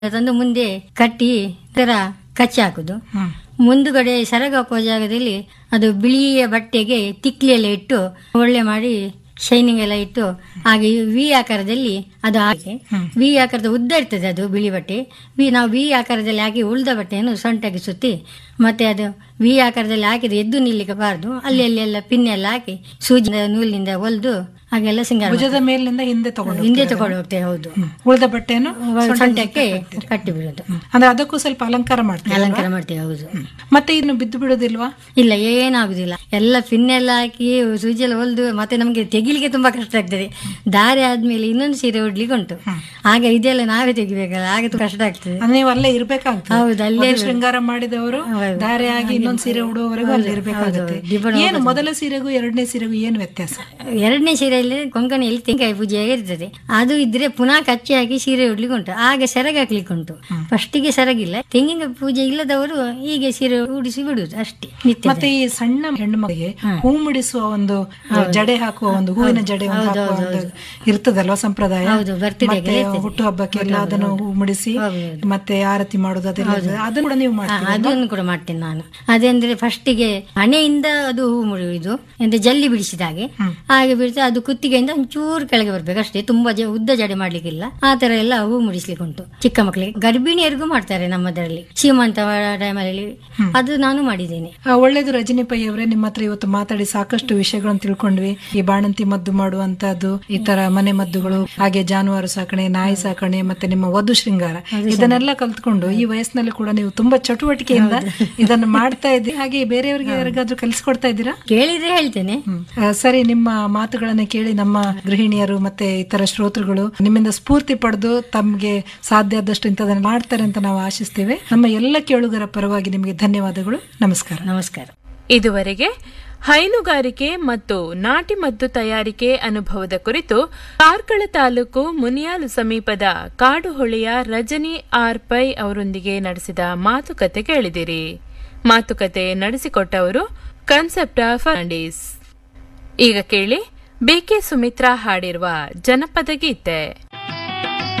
ತಂದು ಮುಂದೆ ಕಟ್ಟಿ ತರ ಕಚ್ಚಿ ಹಾಕುದು ಹ್ಮ್ ಮುಂದುಗಡೆ ಸೆರಗು ಹಾಕುವ ಜಾಗದಲ್ಲಿ ಅದು ಬಿಳಿಯ ಬಟ್ಟೆಗೆ ತಿಕ್ಲಿ ಎಲ್ಲ ಇಟ್ಟು ಒಳ್ಳೆ ಮಾಡಿ ಶೈನಿಂಗ್ ಎಲ್ಲ ಇಟ್ಟು ಹಾಗೆ ವಿ ಆಕಾರದಲ್ಲಿ ಅದು ಹಾಕಿ ವಿ ಆಕಾರದ ಉದ್ದ ಇರ್ತದೆ ಅದು ಬಿಳಿ ಬಟ್ಟೆ ವಿ ನಾವು ವಿ ಆಕಾರದಲ್ಲಿ ಹಾಕಿ ಉಳಿದ ಬಟ್ಟೆಯನ್ನು ಸೊಂಟಾಗಿ ಸುತ್ತಿ ಮತ್ತೆ ಅದು ವಿ ಆಕಾರದಲ್ಲಿ ಹಾಕಿದ್ರೆ ಎದ್ದು ನಿಲ್ಲಿಕ್ಕೆ ಬಾರದು ಅಲ್ಲಿ ಅಲ್ಲಿ ಎಲ್ಲ ಪಿನ್ ಎಲ್ಲ ಹಾಕಿ ಸೂಜಿನ ನೂಲಿನಿಂದ ಹೊಲಿದು ಹಾಗೆಲ್ಲ ಸಿಂಗಾರ ಭುಜದ ಮೇಲಿನಿಂದ ಹಿಂದೆ ತಗೊಂಡು ಹಿಂದೆ ತಗೊಂಡು ಹೋಗ್ತೇವೆ ಹೌದು ಉಳಿದ ಬಟ್ಟೆಯನ್ನು ಸೊಂಟಕ್ಕೆ ಕಟ್ಟಿ ಬಿಡೋದು ಅಂದ್ರೆ ಅದಕ್ಕೂ ಸ್ವಲ್ಪ ಅಲಂಕಾರ ಮಾಡ್ತೀವಿ ಅಲಂಕಾರ ಮಾಡ್ತೇವೆ ಹೌದು ಮತ್ತೆ ಇನ್ನು ಬಿದ್ದು ಬಿಡೋದಿಲ್ವಾ ಇಲ್ಲ ಏನಾಗುದಿಲ್ಲ ಎಲ್ಲ ಪಿನ್ ಎಲ್ಲ ಹಾಕಿ ಸೂಜಿ ಎಲ್ಲ ಹೊಲ್ದು ಮತ್ತೆ ನಮಗೆ ತೆಗಿಲಿಕ್ಕೆ ತುಂಬಾ ಕಷ್ಟ ಆಗ್ತದೆ ದಾರಿ ಆದ್ಮೇಲೆ ಇನ್ನೊಂದು ಸೀರೆ ಉಡ್ಲಿಕ್ಕೆ ಉಂಟು ಆಗ ಇದೆಲ್ಲ ನಾವೇ ತೆಗಿಬೇಕಲ್ಲ ಆಗ ತುಂಬಾ ಕಷ್ಟ ಆಗ್ತದೆ ಅಂದ್ರೆ ನೀವು ಅಲ್ಲೇ ಇರ್ಬೇಕಾಗ್ತದೆ ಹೌದು ಅಲ್ಲೇ ಮೊದಲು ಶೃಂಗಾರ ಮಾಡಿದವರು ದಾರಿ ಆಗಿ ಇನ್ನೊಂದ್ ಸೀರೆ ಉಡುವವರೆಗೂ ಅಲ್ಲಿ ಇರ್ಬೇಕಾಗುತ್ತೆ ಏನು ಮೊದಲ ಸೀರೆಗೂ ಎರಡನೇ ಸೀರೆಗೂ ಏನು ವ್ಯತ್ಯಾಸ ಎರಡನೇ ಸೀರೆಯಲ್ಲಿ ಕೊಂಕಣಿಯಲ್ಲಿ ತೆಂಗಿನಕಾಯಿ ಪೂಜೆ ಇರ್ತದೆ ಅದು ಇದ್ರೆ ಪುನಃ ಕಚ್ಚಿ ಹಾಕಿ ಸೀರೆ ಉಡ್ಲಿಕ್ಕೆ ಉಂಟು ಆಗ ಸೆರಗ ಹಾಕ್ಲಿಕ್ಕೆ ಉಂಟು ಫಸ್ಟಿಗೆ ಸೆರಗಿಲ್ಲ ತೆಂಗಿನಕಾಯಿ ಪೂಜೆ ಇಲ್ಲದವರು ಹೀಗೆ ಸೀರೆ ಉಡಿಸಿ ಬಿಡುದು ಅಷ್ಟೇ ನಿತ್ಯ ಮತ್ತೆ ಈ ಸಣ್ಣ ಹೆಣ್ಣು ಮಗಳಿಗೆ ಹೂ ಮುಡಿಸುವ ಒಂದು ಜಡೆ ಹಾಕುವ ಒಂದು ಹೂವಿನ ಜಡೆ ಒಂದು ಹಾಕುವ ಒಂದು ಇರ್ತದಲ್ವಾ ಸಂಪ್ರದಾಯ ಹೌದು, birthday ಗೆ ಮತ್ತೆ ಹುಟ್ಟು ಹಬ್ಬಕ್ಕೆಲ್ಲ ಅದನ್ನು ಹೂ ಮುಡಿಸಿ ಮತ್ತೆ ಆರತಿ ಮಾಡುದು ಅದೆಲ್ಲ ಇದೆ. ಅದನ್ನು ಕೂಡ ನೀವು ಮಾಡ್ತೀರಿ ಅದನ್ನು ಕೂಡ ಮಾಡ್ತೇನೆ ನಾನು ಅದಂದ್ರೆ ಫಸ್ಟಿಗೆ ಹಣೆಯಿಂದ ಅದು ಹೂ ಮುಡಿಯುವುದು ಅಂದ್ರೆ ಜಲ್ಲಿ ಬಿಡಿಸಿದ ಹಾಗೆ ಹಾಗೆ ಬಿಡಿಸಿ ಅದು ಕುತ್ತಿಗೆಯಿಂದ ಒಂಚೂರು ಕೆಳಗೆ ಬರ್ಬೇಕು ಅಷ್ಟೇ ತುಂಬಾ ಜ- ಉದ್ದ ಜಡೆ ಮಾಡ್ಲಿಕ್ಕಿಲ್ಲ ಆ ತರ ಎಲ್ಲ ಹೂ ಮುಡಿಸ್ಲಿಕ್ಕೆ ಉಂಟು ಚಿಕ್ಕ ಮಕ್ಕಳಿಗೆ ಗರ್ಭಿಣಿಯರಿಗೂ ಮಾಡ್ತಾರೆ ನಮ್ಮದರಲ್ಲಿ ಸೀಮಂತ ಟೈಮಲ್ಲಿ ಅದು ನಾನು ಮಾಡಿದ್ದೇನೆ ಆ, ಒಳ್ಳೇದು ರಜನಿ ಪೈ ಅವರೇ ನಿಮ್ಮ ಹತ್ರ ಇವತ್ತು ಮಾತಾಡಿ ಸಾಕಷ್ಟು ವಿಷಯಗಳನ್ನು ತಿಳ್ಕೊಂಡ್ವಿ ಈ ಬಾಣಂತಿ ಮದ್ದು ಮಾಡುವಂತದ್ದು ಈ ತರ ಮನೆ ಮದ್ದುಗಳು ಹಾಗೆ ಜಾನುವಾರು ಸಾಕಣೆ ನಾಯಿ ಸಾಕಣೆ ಮತ್ತೆ ನಿಮ್ಮ ವಧು ಶೃಂಗಾರ ಇದನ್ನೆಲ್ಲ ಕಲ್ತ್ಕೊಂಡು ಈ ವಯಸ್ಸಿನಲ್ಲಿ ಕೂಡ ನೀವು ತುಂಬಾ ಚಟುವಟಿಕೆಯಿಂದ ಇದನ್ನು ಮಾಡ್ತಾ ಇದ್ದೀರಿ ಹಾಗೆ ಬೇರೆಯವರಿಗೆ ಯಾರಿಗಾದ್ರೂ ಕಲಿಸ್ಕೊಡ್ತಾ ಇದ್ದೀರಾ ಕೇಳಿದ್ರೆ ಹೇಳ್ತೇನೆ ಹ್ಮ್. ಆ, ಸರಿ ನಿಮ್ಮ ಮಾತುಗಳನ್ನ ಕೇಳಿ ನಮ್ಮ ಗೃಹಿಣಿಯರು ಮತ್ತೆ ಇತರ ಶ್ರೋತೃಗಳು ನಿಮ್ಮಿಂದ ಸ್ಫೂರ್ತಿ ಪಡೆದು ತಮ್ಗೆ ಸಾಧ್ಯ ಆದಷ್ಟು ಇಂಥದನ್ನ ಮಾಡ್ತಾರೆ ಅಂತ ನಾವು ಆಶಿಸ್ತೇವೆ ನಮ್ಮ ಎಲ್ಲ ಕೇಳುಗರ ಪರವಾಗಿ ನಿಮಗೆ ಧನ್ಯವಾದಗಳು ನಮಸ್ಕಾರ ನಮಸ್ಕಾರ ಇದುವರೆಗೆ ಹೈನುಗಾರಿಕೆ ಮತ್ತು ನಾಟಿ ಮದ್ದು ತಯಾರಿಕೆ ಅನುಭವದ ಕುರಿತು ಕಾರ್ಕಳ ತಾಲೂಕು ಮುನಿಯಾಲು ಸಮೀಪದ ಕಾಡುಹೊಳೆಯ ರಜನಿ ಆರ್ ಪೈ ಅವರೊಂದಿಗೆ ನಡೆಸಿದ ಮಾತುಕತೆ ಕೇಳಿದಿರಿ ಮಾತುಕತೆ ನಡೆಸಿಕೊಟ್ಟವರು ಕನ್ಸೆಪ್ಟ ಫರ್ನಾಂಡಿಸ್ ಈಗ ಕೇಳಿ ಬಿಕೆ ಸುಮಿತ್ರಾ ಹಾಡಿರುವ ಜನಪದ ಗೀತೆ